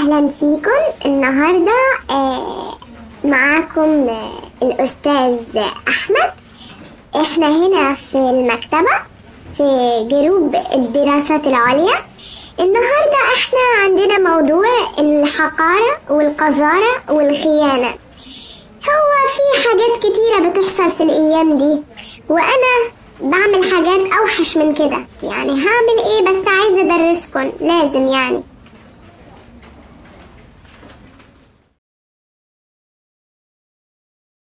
أهلا فيكم النهاردة آه، معاكم آه، الأستاذ أحمد إحنا هنا في المكتبة في جروب الدراسات العليا النهاردة إحنا عندنا موضوع الحقارة والقذارة والخيانة هو في حاجات كتيرة بتحصل في الأيام دي وأنا بعمل حاجات أوحش من كده يعني هعمل إيه بس عايزة أدرسكم لازم يعني